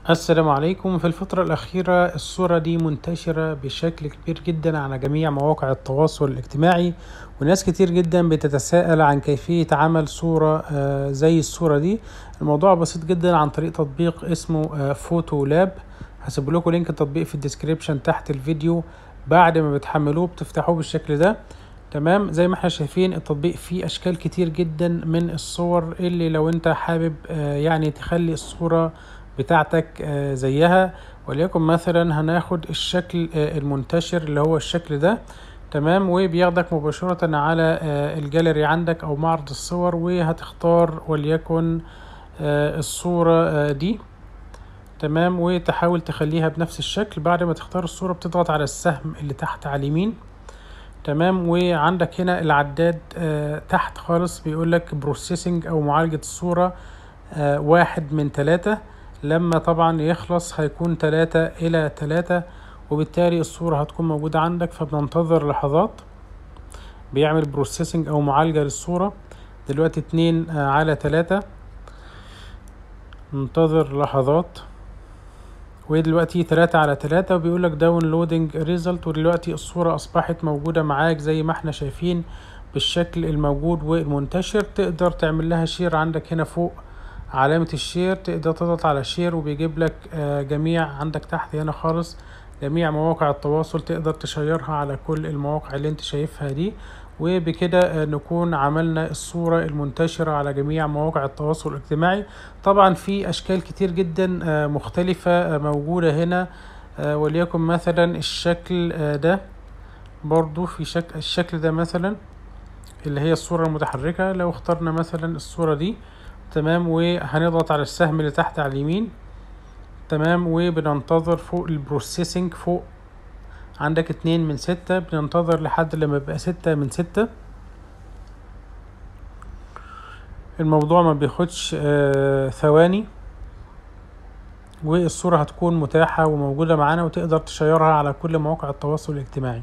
السلام عليكم في الفترة الأخيرة الصورة دي منتشرة بشكل كبير جدا على جميع مواقع التواصل الاجتماعي وناس كتير جدا بتتساءل عن كيفية عمل صورة آه، زي الصورة دي الموضوع بسيط جدا عن طريق تطبيق اسمه فوتو لاب هسيب لكم لينك التطبيق في الديسكريبشن تحت الفيديو بعد ما بتحملوه بتفتحوه بالشكل ده تمام زي ما احنا شايفين التطبيق فيه اشكال كتير جدا من الصور اللي لو انت حابب آه، يعني تخلي الصورة بتاعتك آه، زيها وليكن مثلا هناخد الشكل آه، المنتشر اللي هو الشكل ده تمام وبياخدك مباشرة على آه، الجاليري عندك او معرض الصور وهتختار وليكن آه، الصورة آه، دي تمام وتحاول تخليها بنفس الشكل بعد ما تختار الصورة بتضغط على السهم اللي تحت على اليمين تمام وعندك هنا العداد آه تحت خالص بيقول لك بروسيسنج او معالجة الصورة آه واحد من ثلاثة لما طبعا يخلص هيكون ثلاثة الى ثلاثة وبالتالي الصورة هتكون موجودة عندك فبننتظر لحظات بيعمل بروسيسنج او معالجة للصورة دلوقتي اتنين آه على ثلاثة ننتظر لحظات ودلوقتي تلاتة على تلاتة وبيقولك داونلودنج ريزلت ودلوقتي الصورة أصبحت موجودة معاك زي ما احنا شايفين بالشكل الموجود والمنتشر تقدر تعمل لها شير عندك هنا فوق علامة الشير تقدر تضغط على شير وبيجيب لك آه، جميع عندك تحت هنا خالص جميع مواقع التواصل تقدر تشيرها على كل المواقع اللي انت شايفها دي وبكده آه، نكون عملنا الصورة المنتشرة على جميع مواقع التواصل الاجتماعي طبعا في أشكال كتير جدا آه، مختلفة آه، موجودة هنا آه، وليكن مثلا الشكل آه، ده برضو في شكل الشكل ده مثلا اللي هي الصورة المتحركة لو اخترنا مثلا الصورة دي تمام وهنضغط على السهم اللي تحت على اليمين تمام وبننتظر فوق البروسيسنج فوق عندك اتنين من ستة بننتظر لحد لما يبقى ستة من ستة الموضوع ما بياخدش آه ثواني والصورة هتكون متاحة وموجودة معانا وتقدر تشيرها على كل مواقع التواصل الاجتماعي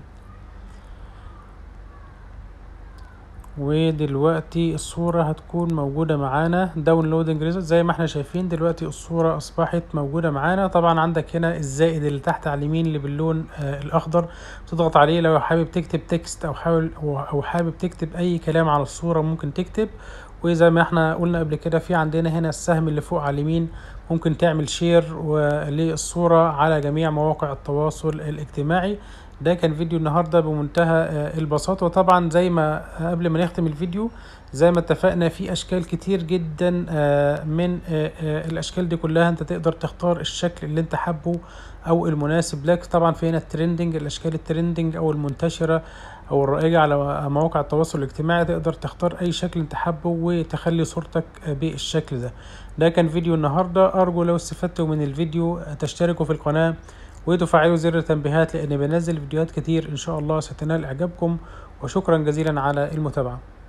ودلوقتي الصورة هتكون موجودة معانا داونلودنج ريزلت زي ما احنا شايفين دلوقتي الصورة أصبحت موجودة معانا طبعا عندك هنا الزائد اللي تحت على اليمين اللي باللون آه الأخضر تضغط عليه لو حابب تكتب تكست أو حاول أو حابب تكتب أي كلام على الصورة ممكن تكتب وزي ما احنا قلنا قبل كده في عندنا هنا السهم اللي فوق على اليمين ممكن تعمل شير للصورة على جميع مواقع التواصل الاجتماعي ده كان فيديو النهارده بمنتهى آه، البساطة وطبعا زي ما قبل ما نختم الفيديو زي ما اتفقنا في اشكال كتير جدا آه، من آه، آه، الاشكال دي كلها انت تقدر تختار الشكل اللي انت حابه او المناسب لك طبعا في هنا الترندنج الاشكال الترندنج او المنتشرة او الرائجة على مواقع التواصل الاجتماعي تقدر تختار اي شكل انت حابه وتخلي صورتك آه، بالشكل ده ده كان فيديو النهارده ارجو لو استفدتوا من الفيديو آه، تشتركوا في القناة وتفعلوا زر التنبيهات لأني بنزل فيديوهات كتير إن شاء الله ستنال إعجابكم وشكرا جزيلا على المتابعة